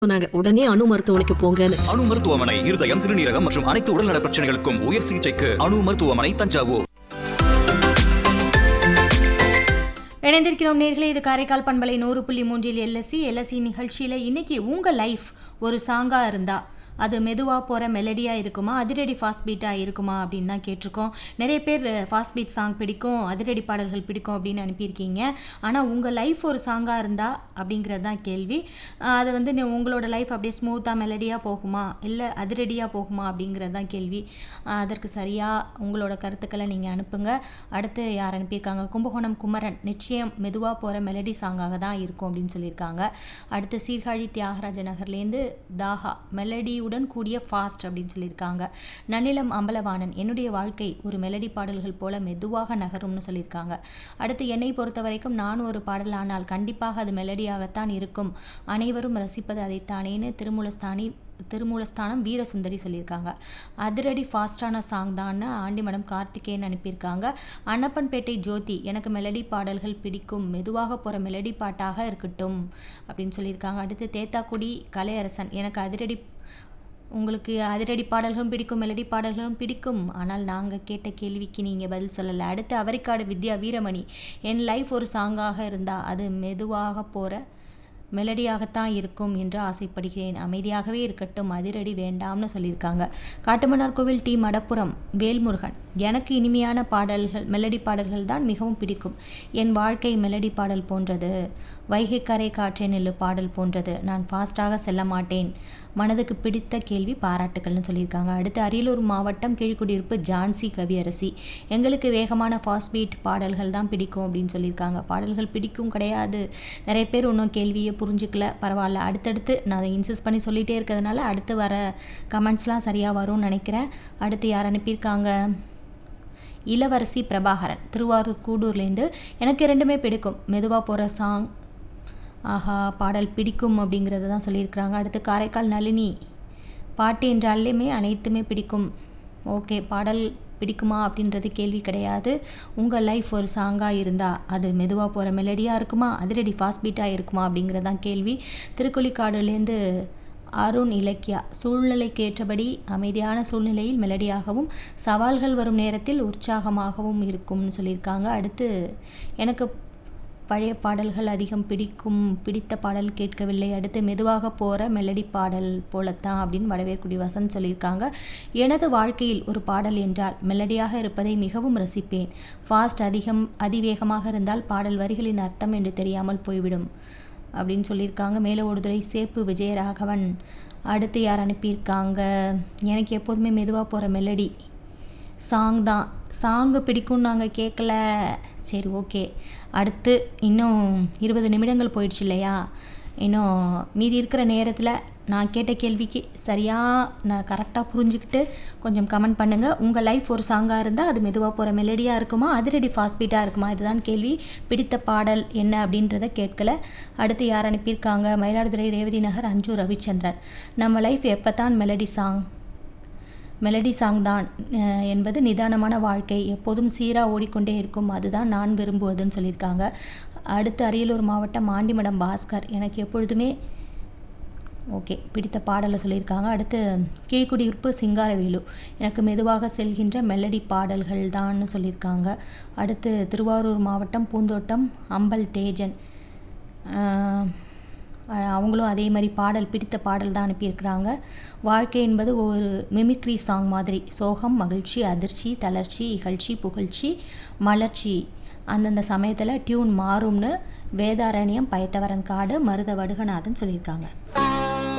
சொன்னாங்க உடனே அணு மருத்துவமனைக்கு போங்கன்னு அணு மருத்துவமனை இருதயம் சிறுநீரகம் மற்றும் அனைத்து உடல்நல பிரச்சனைகளுக்கும் உயர் சிகிச்சைக்கு அணு மருத்துவமனை தஞ்சாவூர் இணைந்திருக்கிறோம் நேர்களே இது காரைக்கால் பண்பலை நூறு புள்ளி மூன்றில் எல்எஸ்சி எல்எஸ்சி நிகழ்ச்சியில் இன்னைக்கு உங்கள் லைஃப் ஒரு சாங்காக இருந்தா அது மெதுவாக போகிற மெலடியாக இருக்குமா அதிரடி ஃபாஸ்ட் பீட்டாக இருக்குமா அப்படின்னு தான் கேட்டிருக்கோம் நிறைய பேர் ஃபாஸ்ட் பீட் சாங் பிடிக்கும் அதிரடி பாடல்கள் பிடிக்கும் அப்படின்னு அனுப்பியிருக்கீங்க ஆனால் உங்கள் லைஃப் ஒரு சாங்காக இருந்தா அப்படிங்கிறது தான் கேள்வி ஆஹ் அது வந்து நீ- உங்களோட லைஃப் அப்படியே ஸ்மூத்தாக மெலடியாக போகுமா இல்லை அதிரடியாக போகுமா அப்படிங்கிறது தான் கேள்வி ஆஹ் அதற்கு சரியாக உங்களோட கருத்துக்களை நீங்கள் அனுப்புங்க அடுத்து யார் அனுப்பியிருக்காங்க கும்பகோணம் குமரன் நிச்சயம் மெதுவாக போகிற மெலடி சாங்காக தான் இருக்கும் அப்படின்னு சொல்லியிருக்காங்க அடுத்து சீர்காழி தியாகராஜ நகர்லேருந்து தாஹா மெலடியுடன் கூடிய ஃபாஸ்ட் அப்படின்னு சொல்லியிருக்காங்க நன்னிலம் அம்பலவாணன் என்னுடைய வாழ்க்கை ஒரு மெலடி பாடல்கள் போல மெதுவாக நகரும்னு சொல்லியிருக்காங்க அடுத்து என்னை பொறுத்த வரைக்கும் நான் ஒரு பாடல் ஆனால் கண்டிப்பாக அது மெலடியாகத்தான் இருக்கும் அனைவரும் ரசிப்பது அதைத்தானேன்னு திருமூலஸ்தானி திருமூலஸ்தானம் வீரசுந்தரி சொல்லியிருக்காங்க அதிரடி ஃபாஸ்டான சாங் தான்னு ஆண்டிமடம் கார்த்திகேயன் அனுப்பியிருக்காங்க அன்னப்பன்பேட்டை ஜோதி எனக்கு மெலடி பாடல்கள் பிடிக்கும் மெதுவாக போகிற மெலடி பாட்டாக இருக்கட்டும் அப்படின்னு சொல்லியிருக்காங்க அடுத்து தேத்தாக்குடி கலையரசன் எனக்கு அதிரடி உங்களுக்கு அதிரடி பாடல்களும் பிடிக்கும் மெலடி பாடல்களும் பிடிக்கும் ஆனால் நாங்கள் கேட்ட கேள்விக்கு நீங்கள் பதில் சொல்லலை அடுத்து அவரிக்காடு வித்யா வீரமணி என் லைஃப் ஒரு சாங்காக இருந்தால் அது மெதுவாக போகிற மெலடியாகத்தான் இருக்கும் என்று ஆசைப்படுகிறேன் அமைதியாகவே இருக்கட்டும் அதிரடி வேண்டாம்னு சொல்லியிருக்காங்க காட்டுமன்னார் கோவில் டி மடப்புரம் வேல்முருகன் எனக்கு இனிமையான பாடல்கள் மெலடி பாடல்கள் தான் மிகவும் பிடிக்கும் என் வாழ்க்கை மெலடி பாடல் போன்றது வைகைக்கரை காற்றே நெல்லு பாடல் போன்றது நான் ஃபாஸ்ட்டாக செல்ல மாட்டேன் மனதுக்கு பிடித்த கேள்வி பாராட்டுக்கள்னு சொல்லியிருக்காங்க அடுத்து அரியலூர் மாவட்டம் கீழ்குடியிருப்பு ஜான்சி கவியரசி எங்களுக்கு வேகமான ஃபாஸ்ட் பீட் பாடல்கள் தான் பிடிக்கும் அப்படின்னு சொல்லியிருக்காங்க பாடல்கள் பிடிக்கும் கிடையாது நிறைய பேர் இன்னும் கேள்வியை புரிஞ்சுக்கல பரவாயில்ல அடுத்தடுத்து நான் அதை இன்சிஸ்ட் பண்ணி சொல்லிகிட்டே இருக்கிறதுனால அடுத்து வர கமெண்ட்ஸ்லாம் சரியாக வரும்னு நினைக்கிறேன் அடுத்து யார் அனுப்பியிருக்காங்க இளவரசி பிரபாகரன் திருவாரூர் கூடூர்லேருந்து எனக்கு ரெண்டுமே பிடிக்கும் மெதுவாக போகிற சாங் ஆஹா பாடல் பிடிக்கும் அப்படிங்கிறத தான் சொல்லியிருக்கிறாங்க அடுத்து காரைக்கால் நளினி பாட்டு என்றாலுமே அனைத்துமே பிடிக்கும் ஓகே பாடல் பிடிக்குமா அப்படின்றது கேள்வி கிடையாது உங்கள் லைஃப் ஒரு சாங்காக இருந்தால் அது மெதுவாக போகிற மெலடியாக இருக்குமா அதிரடி ஃபாஸ்ட் பீட்டாக இருக்குமா அப்படிங்கிறது தான் கேள்வி திருக்குழிக்காடுலேருந்து அருண் இலக்கியா சூழ்நிலைக்கு ஏற்றபடி அமைதியான சூழ்நிலையில் மெலடியாகவும் சவால்கள் வரும் நேரத்தில் உற்சாகமாகவும் இருக்கும்னு சொல்லியிருக்காங்க அடுத்து எனக்கு பழைய பாடல்கள் அதிகம் பிடிக்கும் பிடித்த பாடல் கேட்கவில்லை அடுத்து மெதுவாக போகிற மெலடி பாடல் போலத்தான் அப்படின்னு வடவேற்குடி வசந்த் சொல்லியிருக்காங்க எனது வாழ்க்கையில் ஒரு பாடல் என்றால் மெலடியாக இருப்பதை மிகவும் ரசிப்பேன் ஃபாஸ்ட் அதிகம் அதிவேகமாக இருந்தால் பாடல் வரிகளின் அர்த்தம் என்று தெரியாமல் போய்விடும் அப்படின்னு சொல்லியிருக்காங்க மேலே ஒருதுரை சேப்பு விஜயராகவன் அடுத்து யார் அனுப்பியிருக்காங்க எனக்கு எப்போதுமே மெதுவாக போகிற மெலடி சாங் தான் சாங்கு பிடிக்கும்னு நாங்கள் கேட்கல சரி ஓகே அடுத்து இன்னும் இருபது நிமிடங்கள் போயிடுச்சு இல்லையா இன்னும் மீதி இருக்கிற நேரத்தில் நான் கேட்ட கேள்விக்கு சரியாக நான் கரெக்டாக புரிஞ்சுக்கிட்டு கொஞ்சம் கமெண்ட் பண்ணுங்கள் உங்கள் லைஃப் ஒரு சாங்காக இருந்தால் அது மெதுவாக போகிற மெலடியாக இருக்குமா அதிரடி ஃபாஸ்ட் பீட்டாக இருக்குமா இதுதான் கேள்வி பிடித்த பாடல் என்ன அப்படின்றத கேட்கல அடுத்து யார் அனுப்பியிருக்காங்க மயிலாடுதுறை ரேவதி நகர் அஞ்சு ரவிச்சந்திரன் நம்ம லைஃப் எப்போ தான் மெலடி சாங் மெலடி சாங் தான் அஹ், என்பது நிதானமான வாழ்க்கை எப்போதும் சீராக ஓடிக்கொண்டே இருக்கும் அதுதான் நான் விரும்புவதுன்னு சொல்லியிருக்காங்க அடுத்து அரியலூர் மாவட்டம் ஆண்டிமடம் பாஸ்கர் எனக்கு எப்பொழுதுமே ஓகே பிடித்த பாடலை சொல்லியிருக்காங்க அடுத்து கீழ்குடியிருப்பு சிங்காரவேலு எனக்கு மெதுவாக செல்கின்ற மெலடி பாடல்கள் தான்னு சொல்லியிருக்காங்க அடுத்து திருவாரூர் மாவட்டம் பூந்தோட்டம் அம்பல் தேஜன் ஆஹ், அஹ் அவங்களும் அதே மாதிரி பாடல் பிடித்த பாடல் தான் அனுப்பியிருக்கிறாங்க வாழ்க்கை என்பது ஒரு மிமிக்ரி சாங் மாதிரி சோகம் மகிழ்ச்சி அதிர்ச்சி தளர்ச்சி இகழ்ச்சி புகழ்ச்சி மலர்ச்சி அந்தந்த சமயத்தில் டியூன் மாறும்னு வேதாரண்யம் பயத்தவரன் காடு மருத வடுகநாதன் சொல்லியிருக்காங்க